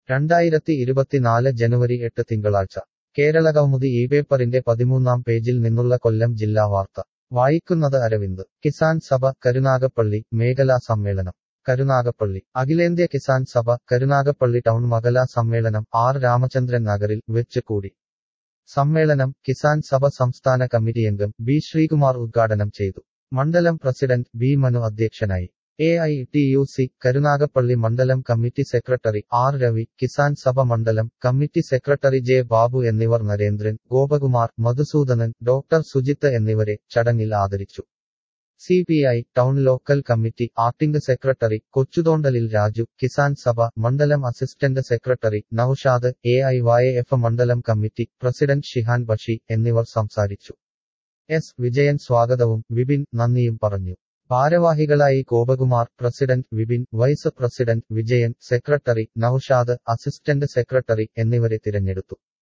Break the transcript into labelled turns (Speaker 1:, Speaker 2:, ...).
Speaker 1: രണ്ടായിരത്തി ഇരുപത്തിനാല് ജനുവരി എട്ട് തിങ്കളാഴ്ച കേരളകൗമുദി ഈ പേപ്പറിന്റെ പതിമൂന്നാം പേജിൽ നിന്നുള്ള കൊല്ലം ജില്ലാ വാർത്ത വായിക്കുന്നത് അരവിന്ദ് കിസാൻ സഭ കരുനാഗപ്പള്ളി മേഖലാ സമ്മേളനം കരുനാഗപ്പള്ളി അഖിലേന്ത്യാ കിസാൻ സഭ കരുനാഗപ്പള്ളി ടൗൺ മകലാ സമ്മേളനം ആർ രാമചന്ദ്രൻ നഗറിൽ വെച്ച് കൂടി സമ്മേളനം കിസാൻ സഭ സംസ്ഥാന കമ്മിറ്റിയംഗം ബി ശ്രീകുമാർ ഉദ്ഘാടനം ചെയ്തു മണ്ഡലം പ്രസിഡന്റ് ബി മനു അധ്യക്ഷനായി A I T U C Karunagappally മണ്ഡലം committee secretary R Ravi Kisan Sabha മണ്ഡലം കമ്മിറ്റി സെക്രട്ടറി ജെ ബാബു എന്നിവർ നരേന്ദ്രൻ ഗോപകുമാർ മധുസൂദനൻ ഡോക്ടർ സുജിത്ത് എന്നിവരെ ചടങ്ങിൽ ആദരിച്ചു C P I town local committee acting secretary കൊച്ചുതോണ്ടലിൽ രാജു കിസാൻ സഭ മണ്ഡലം assistant secretary Noushad A I Y F മണ്ഡലം കമ്മിറ്റി പ്രസിഡന്റ് ഷിഹാൻ ബഷി എന്നിവർ സംസാരിച്ചു എസ് വിജയൻ സ്വാഗതവും വിപിൻ നന്ദിയും പറഞ്ഞു ഭാരവാഹികളായി Gopakumar president Vipin vice president Vijayan secretary Naushad assistant secretary എന്നിവരെ തിരഞ്ഞെടുത്തു